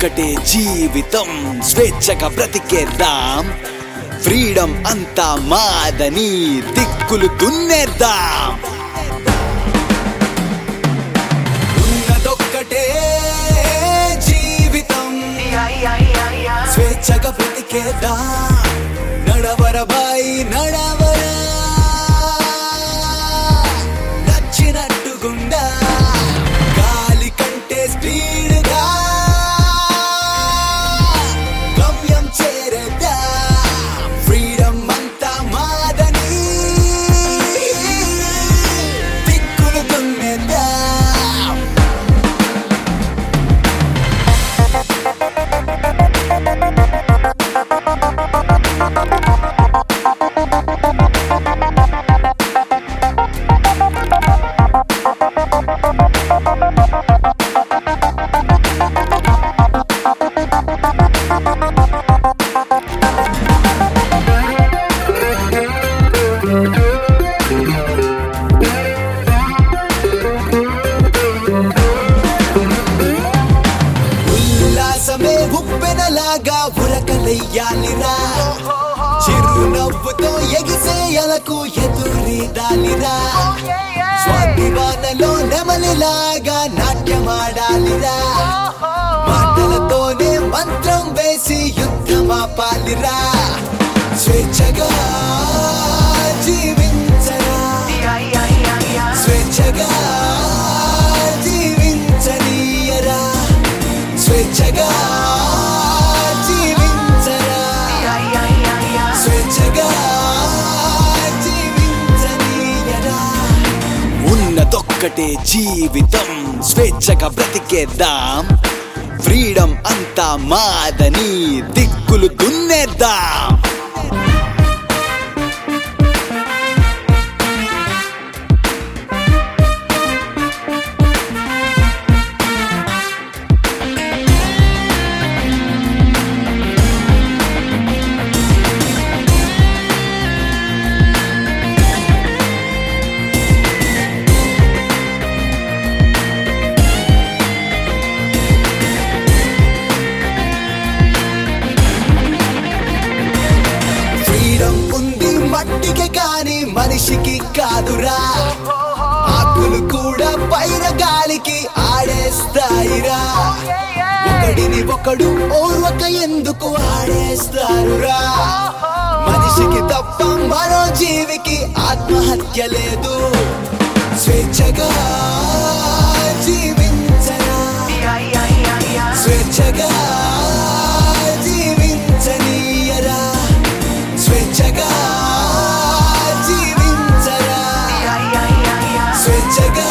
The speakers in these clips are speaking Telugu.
ఉన్నదొక్కటే జీవితం స్వేచ్ఛగా బ్రతికేద్దాం ఫ్రీడమ్ అంతా మాదని దిక్కులు దున్నేద్దాం ఉన్నదొక్కటే జీవితం స్వేచ్ఛగా బ్రతికేద్దాం నడవరబాయి నడవరా నచ్చినట్టుగుండా గాలి కంటే స్పీడ్గా గమ్యం చేరేద్దా ఫ్రీడమ్ అంతా మాదని దిక్కులు దున్నేద్దాం ఉల్లాసమే ఉప్పెనలాగా ఉరకలెయ్యాలిరా చిరునవ్వుతో ఎగిసేయలకు ఎదురీదాలిరా స్వాభిమానలో నెమలిలాగా నాట్యమాడాలిరా మాటలతోనే మంత్రం వేసి యుద్ధమాపాలిరా స్వేచ్ఛగా జీవించరా స్వేచ్ఛగా జీవించనీయరా స్వేచ్ఛగా జీవించరా స్వేచ్ఛగా జీవించనీయరా ఉన్నదొక్కటే జీవితం స్వేచ్ఛగా బ్రతికేద్దాం ఫ్రీడమ్ అంతా మాదని దిక్కులు దున్నేద్దాం ఫ్రీడమ్ ఉంది మట్టికి కాని మనిషికి కాదురా ఆకులు కూడా పైన గాలికి ఆడేస్తాయిరా ఒకడిని ఒకడు ఓర్వక ఎందుకు ఆడేస్తారురా మనిషికి తప్ప మరో జీవికి ఆత్మహత్య లేదు స్వేచ్ఛగా జీవించరా స్వేచ్ఛగా జీవించనీయరా స్వేచ్ఛగా జీవించరా స్వేచ్ఛగా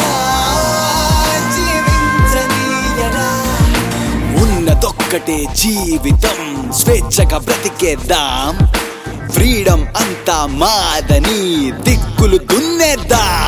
జీవించనీయరా ఉన్నదొక్కటే జీవితం స్వేచ్ఛగా బ్రతికేద్దాం ఫ్రీడమ్ అంతా మాదని దిక్కులు దున్నేద్దాం